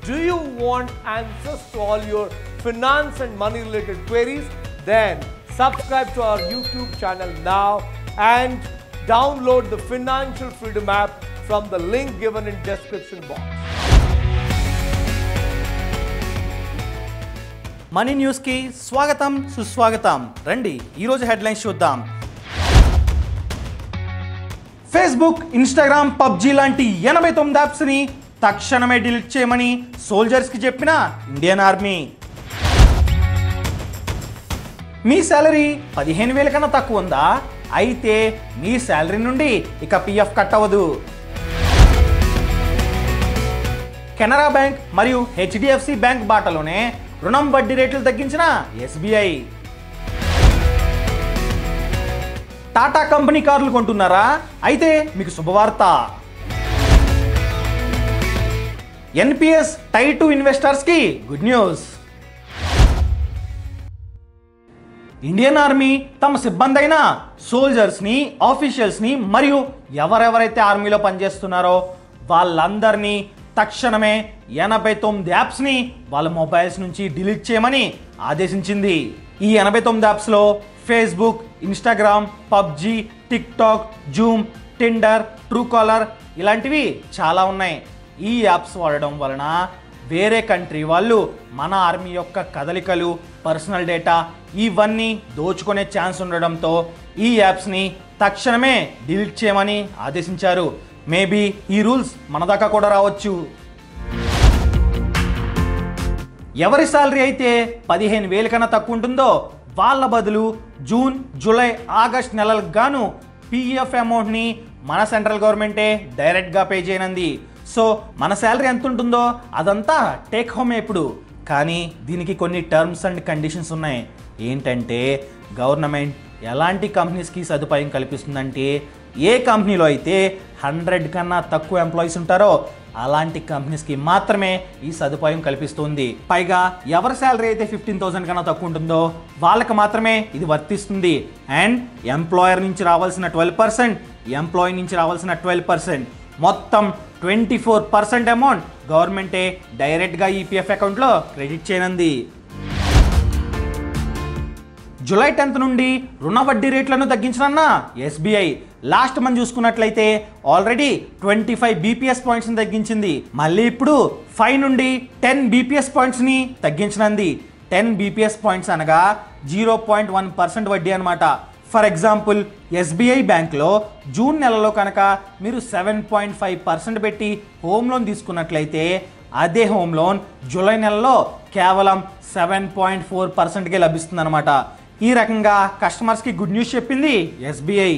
Do you want answers to all your finance and money related queries? Then subscribe to our YouTube channel now and download the Financial Freedom app from the link given in description box. Money న్యూస్కి స్వాగతం సుస్వాగతం రండి ఈరోజు headlines చూద్దాం Facebook Instagram PUBG లాంటి ఎనభై తొమ్మిది యాప్స్ని తక్షణమే డిలీట్ చేయమని సోల్జర్స్కి చెప్పిన ఇండియన్ ఆర్మీ మీ శాలరీ పదిహేను వేల కన్నా తక్కువ ఉందా అయితే మీ శాలరీ నుండి ఇక పిఎఫ్ కట్ అవ్వదు కెనరా బ్యాంక్ మరియు హెచ్డిఎఫ్సి బ్యాంక్ బాటలోనే రుణం వడ్డీ రేట్లు తగ్గించిన ఎస్బీఐ టాటా కంపెనీ కార్లు కొంటున్నారా అయితే మీకు శుభవార్త ఎన్పిఎస్ టై టు ఇన్వెస్టర్స్కి గుడ్ న్యూస్ ఇండియన్ ఆర్మీ తమ సిబ్బంది అయిన సోల్జర్స్ని ఆఫీషియల్స్ని మరియు ఎవరెవరైతే ఆర్మీలో పనిచేస్తున్నారో వాళ్ళందరినీ తక్షణమే ఎనభై తొమ్మిది యాప్స్ని వాళ్ళ మొబైల్స్ నుంచి డిలీట్ చేయమని ఆదేశించింది ఈ ఎనభై తొమ్మిది యాప్స్లో Facebook Instagram PUBG TikTok Zoom Tinder Truecaller ఇలాంటివి చాలా ఉన్నాయి ఈ యాప్స్ వాడడం వలన వేరే కంట్రీ వాళ్ళు మన ఆర్మీ యొక్క కదలికలు పర్సనల్ డేటా ఇవన్నీ దోచుకునే ఛాన్స్ ఉండడంతో ఈ యాప్స్ని తక్షణమే డిలీట్ చేయమని ఆదేశించారు మేబీ ఈ రూల్స్ మన దాకా కూడా రావచ్చు ఎవరి శాలరీ అయితే పదిహేను వేల కన్నా తక్కువ ఉంటుందో వాళ్ళ బదులు జూన్ జూలై ఆగస్ట్ నెలలకు గాను పీఎఫ్ అమౌంట్ని మన సెంట్రల్ గవర్నమెంటే డైరెక్ట్గా పే చేయనుంది సో మన శాలరీ ఎంత ఉంటుందో అదంతా టేక్ హోమే ఇప్పుడు కానీ దీనికి కొన్ని టర్మ్స్ అండ్ కండిషన్స్ ఉన్నాయి ఏంటంటే గవర్నమెంట్ ఎలాంటి కంపెనీస్కి సదుపాయం కల్పిస్తుందంటే ఏ కంపెనీలో అయితే హండ్రెడ్ కన్నా తక్కువ ఎంప్లాయీస్ ఉంటారో అలాంటి కంపెనీస్కి మాత్రమే ఈ సదుపాయం కల్పిస్తుంది పైగా ఎవరి శాలరీ అయితే ఫిఫ్టీన్ థౌసండ్ కన్నా తక్కువ ఉంటుందో వాళ్ళకి మాత్రమే ఇది వర్తిస్తుంది అండ్ ఎంప్లాయర్ నుంచి రావాల్సిన ట్వెల్వ్ పర్సెంట్ ఎంప్లాయీ నుంచి రావాల్సిన ట్వెల్వ్ పర్సెంట్ మొత్తం ట్వంటీ ఫోర్ పర్సెంట్ అమౌంట్ గవర్నమెంటే డైరెక్ట్గా ఈపీఎఫ్ అకౌంట్లో క్రెడిట్ చేయనుంది జూలై టెన్త్ నుండి రుణ వడ్డీ రేట్లను తగ్గించనన్న ఎస్బీఐ లాస్ట్ మంత్ చూసుకున్నట్లయితే ఆల్రెడీ ట్వంటీ ఫైవ్ బీపీఎస్ పాయింట్స్ని తగ్గించింది మళ్ళీ ఇప్పుడు ఫైవ్ నుండి టెన్ బీపీఎస్ పాయింట్స్ని తగ్గించనుంది టెన్ బీపీఎస్ పాయింట్స్ అనగా జీరో పాయింట్ వన్ పర్సెంట్ వడ్డీ అనమాట ఫర్ ఎగ్జాంపుల్ ఎస్బీఐ బ్యాంక్లో జూన్ నెలలో కనుక మీరు సెవెన్ పాయింట్ ఫైవ్ పర్సెంట్ పెట్టి హోమ్ లోన్ తీసుకున్నట్లయితే అదే హోమ్ లోన్ జూలై నెలలో కేవలం సెవెన్ పాయింట్ ఫోర్ పర్సెంట్కే లభిస్తుంది అనమాట ఈ రకంగా కస్టమర్స్కి గుడ్ న్యూస్ చెప్పింది ఎస్బీఐ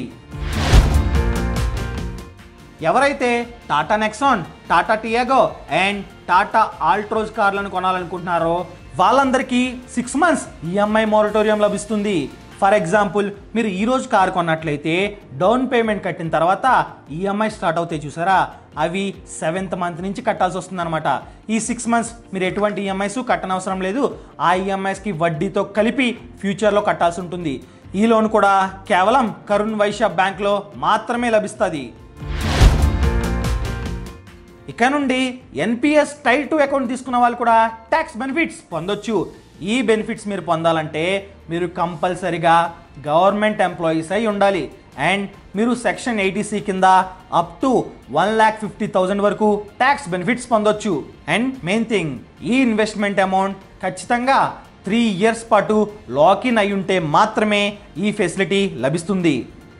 ఎవరైతే Tata Nexon Tata Tiago and Tata Altroz కార్లను కొనాలనుకుంటున్నారో వాళ్ళందరికీ సిక్స్ మంత్స్ ఈఎంఐ మోరటోరియం లభిస్తుంది ఫర్ ఎగ్జాంపుల్ మీరు ఈ రోజు కార్ కొన్నట్లయితే డౌన్ పేమెంట్ కట్టిన తర్వాత ఈఎంఐ స్టార్ట్ అవుతాయి చూసారా అవి సెవెంత్ మంత్ నుంచి కట్టాల్సి వస్తుంది అనమాట ఈ సిక్స్ మంత్స్ మీరు ఎటువంటి ఈఎంఐస్ కట్టనవసరం లేదు ఆ ఈఎంఐస్కి వడ్డీతో కలిపి ఫ్యూచర్లో కట్టాల్సి ఉంటుంది ఈ లోన్ కూడా కేవలం కరుణ్ వైశ్య బ్యాంక్లో మాత్రమే లభిస్తుంది ఇక నుండి ఎన్పిఎస్ టైర్ టూ అకౌంట్ తీసుకున్న వాళ్ళు కూడా ట్యాక్స్ బెనిఫిట్స్ పొందొచ్చు ఈ బెనిఫిట్స్ మీరు పొందాలంటే మీరు కంపల్సరిగా గవర్నమెంట్ ఎంప్లాయీస్ అయి ఉండాలి అండ్ మీరు సెక్షన్ ఎయిటీసీ కింద up to one lakh fifty thousand వరకు ట్యాక్స్ బెనిఫిట్స్ పొందొచ్చు అండ్ మెయిన్ థింగ్ ఈ ఇన్వెస్ట్మెంట్ అమౌంట్ ఖచ్చితంగా త్రీ ఇయర్స్ పాటు లాకిన్ అయి ఉంటే మాత్రమే ఈ ఫెసిలిటీ లభిస్తుంది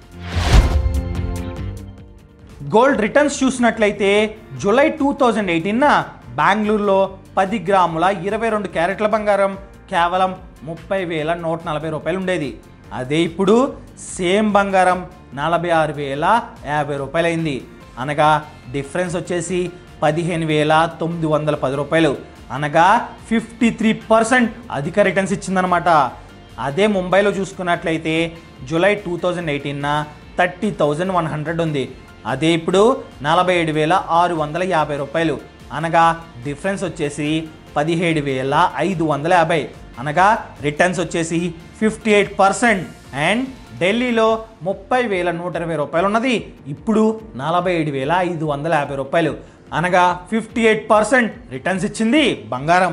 గోల్డ్ రిటర్న్స్ చూసినట్లయితే జూలై టూ థౌజండ్ ఎయిటీన్న బెంగళూరులో పది గ్రాముల ఇరవై రెండు క్యారెట్ల బంగారం కేవలం ముప్పై వేల నూట నలభై రూపాయలు ఉండేది అదే ఇప్పుడు సేమ్ బంగారం నలభై ఆరు వేల యాభై రూపాయలు అయింది అనగా డిఫరెన్స్ వచ్చేసి పదిహేను వేల తొమ్మిది వందల పది రూపాయలు అనగా ఫిఫ్టీ త్రీ పర్సెంట్ అధిక రిటర్న్స్ ఇచ్చిందనమాట అదే ముంబైలో చూసుకున్నట్లయితే జూలై టూ థౌజండ్ ఎయిటీన్న థర్టీ థౌజండ్ వన్ హండ్రెడ్ ఉంది అదే ఇప్పుడు నలభై ఏడు వేల ఆరు వందల యాభై రూపాయలు అనగా డిఫరెన్స్ వచ్చేసి పదిహేడు వేల ఐదు వందల యాభై అనగా రిటర్న్స్ వచ్చేసి ఫిఫ్టీ ఎయిట్ పర్సెంట్ అండ్ ఢిల్లీలో ముప్పై వేల నూట ఇరవై రూపాయలు ఉన్నది ఇప్పుడు నలభై ఏడు వేల ఐదు వందల యాభై రూపాయలు అనగా ఫిఫ్టీ ఎయిట్ పర్సెంట్ రిటర్న్స్ ఇచ్చింది బంగారం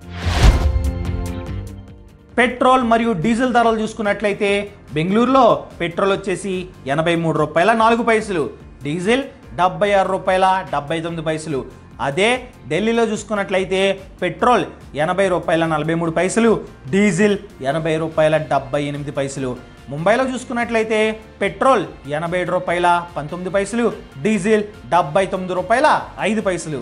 పెట్రోల్ మరియు డీజిల్ ధరలు చూసుకున్నట్లయితే బెంగళూరులో పెట్రోల్ వచ్చేసి ఎనభై మూడు రూపాయల నాలుగు పైసలు డీజిల్ డెబ్బై ఆరు రూపాయల డెబ్బై తొమ్మిది పైసలు అదే ఢిల్లీలో చూసుకున్నట్లయితే పెట్రోల్ ఎనభై రూపాయల నలభై మూడు పైసలు డీజిల్ ఎనభై రూపాయల డెబ్బై ఎనిమిది పైసలు ముంబైలో చూసుకున్నట్లయితే పెట్రోల్ ఎనభై ఏడు రూపాయల పంతొమ్మిది పైసలు డీజిల్ డెబ్బై తొమ్మిది రూపాయల ఐదు పైసలు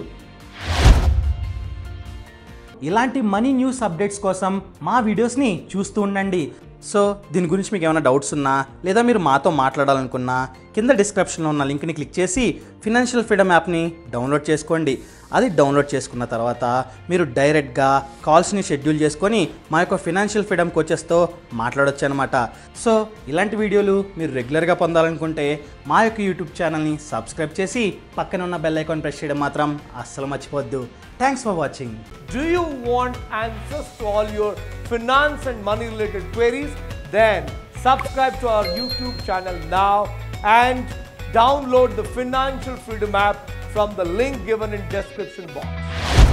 ఇలాంటి మనీ న్యూస్ అప్డేట్స్ కోసం మా వీడియోస్ని చూస్తూ ఉండండి సో దీని గురించి మీకు ఏమైనా డౌట్స్ ఉన్నా లేదా మీరు మాతో మాట్లాడాలనుకున్నా కింద డిస్క్రిప్షన్లో ఉన్న లింక్ని క్లిక్ చేసి ఫినాన్షియల్ ఫ్రీడమ్ యాప్ని డౌన్లోడ్ చేసుకోండి అది డౌన్లోడ్ చేసుకున్న తర్వాత మీరు డైరెక్ట్గా కాల్స్ని షెడ్యూల్ చేసుకొని మా యొక్క ఫినాన్షియల్ ఫ్రీడమ్ కోచెస్తో మాట్లాడొచ్చు అనమాట సో ఇలాంటి వీడియోలు మీరు రెగ్యులర్గా పొందాలనుకుంటే మా యొక్క యూట్యూబ్ ఛానల్ని సబ్స్క్రైబ్ చేసి పక్కన ఉన్న బెల్ ఐకాన్ ప్రెస్ చేయడం మాత్రం అస్సలు మర్చిపోవద్దు thanks for watching Do you want answers to all your finance and money related queries? Then subscribe to our YouTube channel now and download the Financial Freedom app from the link given in description box.